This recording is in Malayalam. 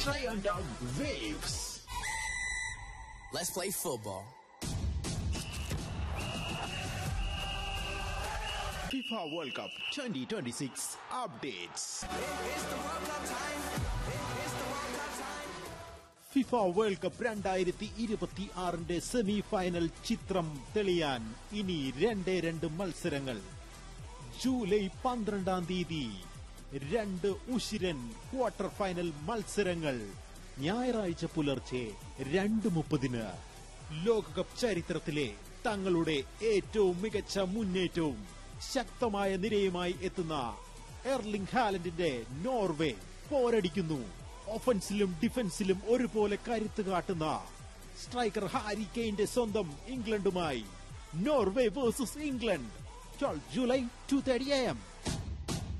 Giant of Waves. Let's play football. FIFA World Cup 2026 updates. FIFA world cup രണ്ടായിരത്തി ഇരുപത്തി ആറിന്റെ സെമി ഫൈനൽ ചിത്രം തെളിയാൻ ഇനി രണ്ടേ രണ്ട് മത്സരങ്ങൾ ജൂലൈ പന്ത്രണ്ടാം തീയതി രണ്ട് ഉശിരൻ ക്വാർട്ടർ ഫൈനൽ മത്സരങ്ങൾ ഞായറാഴ്ച പുലർച്ചെ രണ്ട് മുപ്പതിന് ലോകകപ്പ് ചരിത്രത്തിലെ തങ്ങളുടെ ഏറ്റവും മികച്ച മുന്നേറ്റവും ശക്തമായ നിരയുമായി എത്തുന്ന എർലിംഗ് ഹാലൻഡിന്റെ നോർവേ പോരടിക്കുന്നു ഒഫൻസിലും ഡിഫൻസിലും ഒരുപോലെ കരുത്ത് കാട്ടുന്ന സ്ട്രൈക്കർ ഹാരി കെയിന്റെ സ്വന്തം ഇംഗ്ലണ്ടുമായി Norway versus England 12 July two thirty M